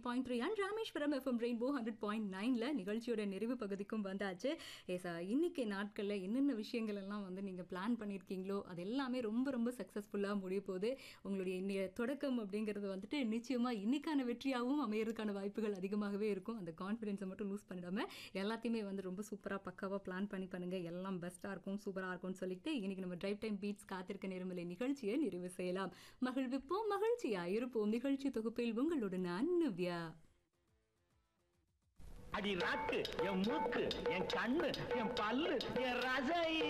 point three and Rameswaram FM rainbow hundred point நைனில் நிகழ்ச்சியோட நிறைவு பகுதிக்கும் வந்தாச்சு ஏசா இன்னைக்கு நாட்களில் என்னென்ன விஷயங்கள் எல்லாம் வந்து நீங்கள் பிளான் பண்ணியிருக்கீங்களோ அது எல்லாமே ரொம்ப ரொம்ப சக்ஸஸ்ஃபுல்லாக முடிய போகுது உங்களுடைய இன்னைய தொடக்கம் அப்படிங்கிறது வந்துட்டு நிச்சயமாக இன்னைக்கான வெற்றியாகவும் அமையறதுக்கான வாய்ப்புகள் அதிகமாகவே இருக்கும் அந்த கான்ஃபிடென்ஸை மட்டும் லூஸ் பண்ணிடாம எல்லாத்தையுமே வந்து ரொம்ப சூப்பராக பக்காவாக பிளான் பண்ணி பண்ணுங்க எல்லாம் பெஸ்ட்டாக இருக்கும் சூப்பராக இருக்கும்னு சொல்லிட்டு இன்னைக்கு நம்ம டிரைவ் டைம் பீட்ஸ் காத்திருக்க நேரமில்லை நிகழ்ச்சியை நிறைவு செய்யலாம் மகிழ்விப்போம் மகிழ்ச்சியாக இருப்போம் நிகழ்ச்சி தொகுப்பில் உங்களோட நான் நவ்யா அடி ராக்கு என் மூக்கு என் கண்ணு என் பல்லு என் ரசை